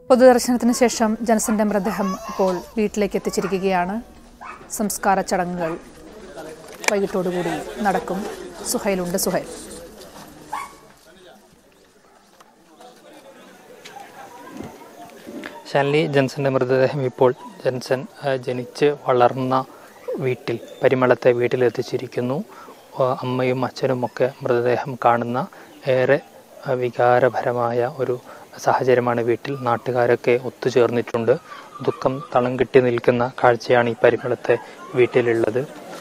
പൊതുദർശനത്തിന് ശേഷം ജനസന്റെ മൃതദേഹം ഇപ്പോൾ വീട്ടിലേക്ക് എത്തിച്ചിരിക്കുകയാണ് സംസ്കാര ചടങ്ങുകൾ വൈകിട്ടോടുകൂടി നടക്കും സുഹൈലുണ്ട് സുഹൈൽ ഷാൻലി ജൻസന്റെ മൃതദേഹം ഇപ്പോൾ ജൻസൻ ആ, ജനിച്ച് വളർന്ന വീട്ടിൽ പരിമളത്തെ വീട്ടിലെത്തിച്ചിരിക്കുന്നു ആ, അമ്മയും അച്ഛനും ഒക്കെ മൃതദേഹം കാണുന്ന ഏറെ ആ, വികാരപരമായ ഒരു സാഹചര്യമാണ് വീട്ടിൽ നാട്ടുകാരൊക്കെ ഒത്തുചേർന്നിട്ടുണ്ട് ദുഃഖം തളം കെട്ടി നിൽക്കുന്ന കാഴ്ചയാണ് ഈ പരിമളത്തെ വീട്ടിലുള്ളത്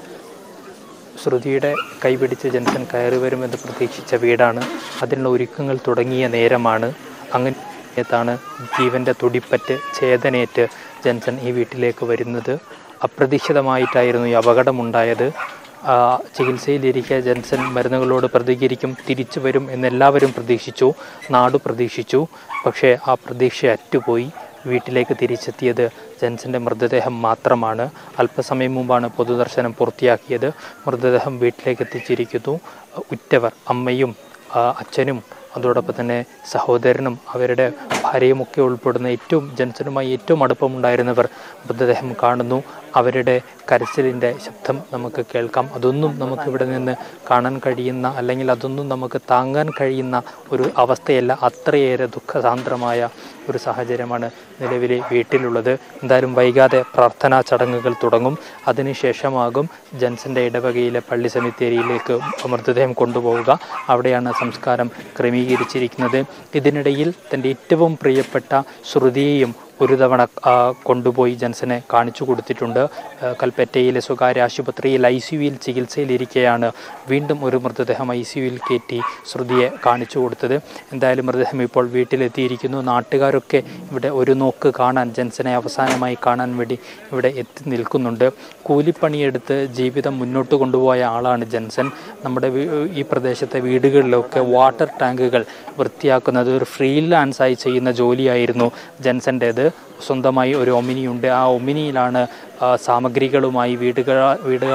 ശ്രുതിയുടെ കൈപിടിച്ച് ജൻസൻ കയറി വരുമെന്ന് പ്രതീക്ഷിച്ച വീടാണ് അതിനുള്ള ഒരുക്കങ്ങൾ തുടങ്ങിയ നേരമാണ് അങ്ങനെത്താണ് ജീവന്റെ തുടിപ്പറ്റ് ചേതനേറ്റ് ജൻസൻ ഈ വീട്ടിലേക്ക് വരുന്നത് അപ്രതീക്ഷിതമായിട്ടായിരുന്നു ഈ അപകടമുണ്ടായത് ആ, ചികിത്സയിലിരിക്കെ ജൻസൻ മരുന്നുകളോട് പ്രതികരിക്കും തിരിച്ചു വരും എന്നെല്ലാവരും പ്രതീക്ഷിച്ചു നാടു പ്രതീക്ഷിച്ചു പക്ഷേ ആ പ്രതീക്ഷ അറ്റുപോയി വീട്ടിലേക്ക് തിരിച്ചെത്തിയത് ജൻസന്റെ മൃതദേഹം മാത്രമാണ് അല്പസമയം മുമ്പാണ് പൊതുദർശനം പൂർത്തിയാക്കിയത് മൃതദേഹം വീട്ടിലേക്ക് എത്തിച്ചിരിക്കുന്നു ഉറ്റവർ അമ്മയും ആ, അച്ഛനും അതോടൊപ്പം തന്നെ സഹോദരനും അവരുടെ ഭാര്യയുമൊക്കെ ഉൾപ്പെടുന്ന ഏറ്റവും ജൻസനുമായി ഏറ്റവും അടുപ്പമുണ്ടായിരുന്നവർ മൃതദേഹം കാണുന്നു അവരുടെ കരച്ചിലിൻ്റെ ശബ്ദം നമുക്ക് കേൾക്കാം അതൊന്നും നമുക്കിവിടെ നിന്ന് കാണാൻ കഴിയുന്ന അല്ലെങ്കിൽ അതൊന്നും നമുക്ക് താങ്ങാൻ കഴിയുന്ന ഒരു അവസ്ഥയല്ല അത്രയേറെ ദുഃഖസാന്ദ്രമായ ഒരു സാഹചര്യമാണ് നിലവിലെ വീട്ടിലുള്ളത് എന്തായാലും വൈകാതെ പ്രാർത്ഥനാ ചടങ്ങുകൾ തുടങ്ങും അതിനുശേഷമാകും ജൻസന്റെ ഇടവകയിലെ പള്ളി സെമിത്തേരിയിലേക്ക് മൃതദേഹം കൊണ്ടുപോവുക അവിടെയാണ് സംസ്കാരം ക്രമീകരിച്ചിരിക്കുന്നത് ഇതിനിടയിൽ തൻ്റെ ഏറ്റവും പ്രിയപ്പെട്ട ശ്രുതിയെയും ഒരു തവണ ആ, കൊണ്ടുപോയി ജൻസനെ കാണിച്ചു കൊടുത്തിട്ടുണ്ട് ആ, കൽപ്പറ്റയിലെ സ്വകാര്യ ആശുപത്രിയിൽ ഐ സിയുയിൽ ചികിത്സയിലിരിക്കെയാണ് വീണ്ടും ഒരു മൃതദേഹം ഐ സിയുയിൽ കയറ്റി ശ്രുതിയെ കാണിച്ചു കൊടുത്തത് എന്തായാലും മൃതദേഹം ഇപ്പോൾ വീട്ടിലെത്തിയിരിക്കുന്നു നാട്ടുകാരൊക്കെ ഇവിടെ ഒരു നോക്ക് കാണാൻ ജൻസനെ അവസാനമായി കാണാൻ വേണ്ടി ഇവിടെ എത്തി നിൽക്കുന്നുണ്ട് കൂലിപ്പണിയെടുത്ത് ജീവിതം മുന്നോട്ട് കൊണ്ടുപോയ ആളാണ് ജൻസൻ നമ്മുടെ വീ- ഈ പ്രദേശത്തെ വീടുകളിലൊക്കെ വാട്ടർ ടാങ്കുകൾ വൃത്തിയാക്കുന്നത് ഒരു ഫ്രീലാൻസായി ചെയ്യുന്ന ജോലിയായിരുന്നു ജൻസൻ്റേത് സ്വന്തമായി ഒരു ഒമിനിയുണ്ട് ആ ഒമിനിയിലാണ് ആ, സാമഗ്രികളുമായി വീടുകൾ വീട്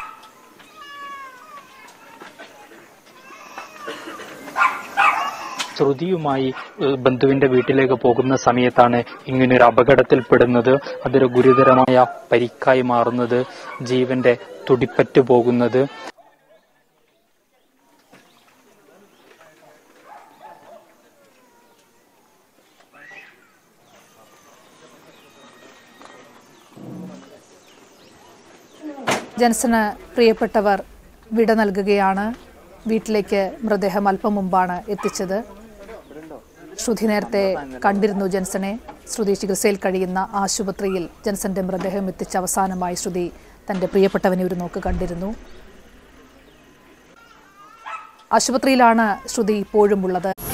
ശ്രുതിയുമായി ഏഹ്, ബന്ധുവിന്റെ വീട്ടിലേക്ക് പോകുന്ന സമയത്താണ് ഇങ്ങനൊരു അപകടത്തിൽപ്പെടുന്നത് അതൊരു ഗുരുതരമായ പരിക്കായി മാറുന്നത് ജീവന്റെ തുടിപ്പറ്റ് പോകുന്നത് ജനസന് പ്രിയപ്പെട്ടവർ വിട നൽകുകയാണ് വീട്ടിലേക്ക് മൃതദേഹം അല്പം മുമ്പാണ് എത്തിച്ചത് ശ്രുതി നേരത്തെ കണ്ടിരുന്നു ജൻസനെ ശ്രുതി ചികിത്സയിൽ കഴിയുന്ന ആശുപത്രിയിൽ ജൻസന്റെ മൃതദേഹം എത്തിച്ച അവസാനമായി ശ്രുതി തന്റെ പ്രിയപ്പെട്ടവനെ ഒരു നോക്ക് കണ്ടിരുന്നു ആശുപത്രിയിലാണ് ശ്രുതി ഇപ്പോഴും ഉള്ളത്